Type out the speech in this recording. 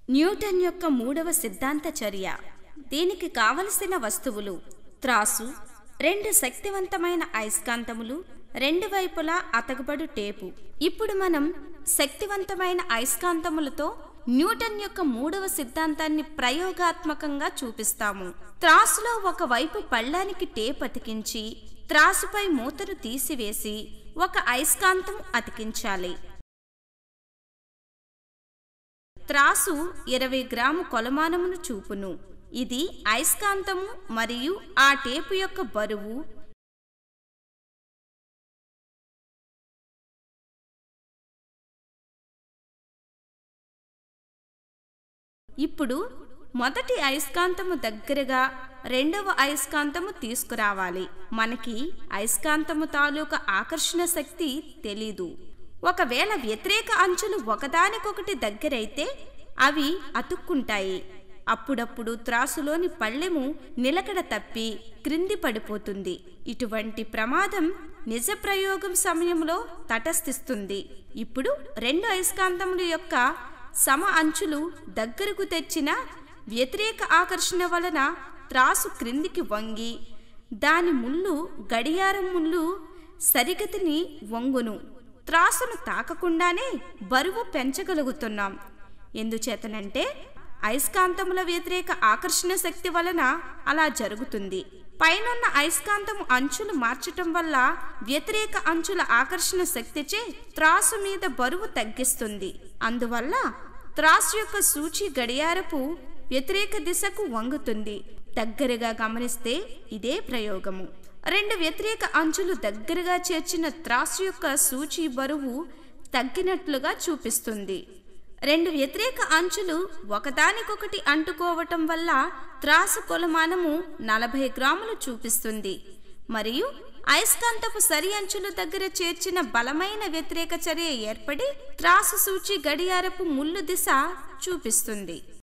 Newton యొక్క మూడవ సిద్ధాంత చర్య దీనికి కావలసిన వస్తువులు త్రాసు రెండు శక్తివంతమైన అయస్కాంతములు రెండు వైపులా అతకబడు టేపు ఇప్పుడు మనం శక్తివంతమైన అయస్కాంతములతో న్యూటన్ యొక్క మూడవ సిద్ధాంతాన్ని ప్రయోగాత్మకంగా చూపిస్తాము త్రాసులో ఒక వైపు పళ్ళానికి టేప్ అతికించి త్రాసుపై మూతను తీసివేసి ఒక అయస్కాంతం అతికించాలి త్రాసు ఇరవై గ్రాము కొలమానమును చూపును ఇది అయస్కాంతము మరియు ఆ టేపు యొక్క బరువు ఇప్పుడు మొదటి అయస్కాంతము దగ్గరగా రెండవ అయస్కాంతము తీసుకురావాలి మనకి అయస్కాంతము తాలూకా ఆకర్షణ శక్తి తెలీదు ఒకవేళ వ్యతిరేక అంచులు ఒకదానికొకటి దగ్గరైతే అవి అతుక్కుంటాయి అప్పుడప్పుడు త్రాసులోని పళ్ళెము నిలకడ తప్పి క్రింది పడిపోతుంది ఇటువంటి ప్రమాదం నిజ ప్రయోగం సమయంలో తటస్థిస్తుంది ఇప్పుడు రెండు అయస్కాంతముల యొక్క సమ అంచులు దగ్గరకు తెచ్చిన వ్యతిరేక ఆకర్షణ వలన త్రాసు క్రిందికి వంగి దాని ముళ్ళు గడియారం ముళ్ళు సరిగతిని వంగును త్రాసును తాకకుండానే బరువు పెంచగలుగుతున్నాం ఎందుచేతనంటే అయస్కాంతముల వ్యతిరేక ఆకర్షణ శక్తి వలన అలా జరుగుతుంది పైనున్న అయస్కాంతము అంచులు మార్చటం వల్ల వ్యతిరేక అంచుల ఆకర్షణ శక్తిచే త్రాసు మీద బరువు తగ్గిస్తుంది అందువల్ల త్రాసు యొక్క సూచి గడియారపు వ్యతిరేక దిశకు వంగుతుంది దగ్గరగా గమనిస్తే ఇదే ప్రయోగము రెండు వ్యతిరేక అంచులు దగ్గరగా చేర్చిన త్రాసు యొక్క సూచి బరువు తగ్గినట్లుగా చూపిస్తుంది రెండు వ్యతిరేక అంచులు ఒకదానికొకటి అంటుకోవటం వల్ల త్రాసు కొలమానము నలభై గ్రాములు చూపిస్తుంది మరియు అయస్కాంతపు సరి అంచుల దగ్గర చేర్చిన బలమైన వ్యతిరేక చర్య ఏర్పడి త్రాసు సూచి గడియారపు ముళ్ళు దిశ చూపిస్తుంది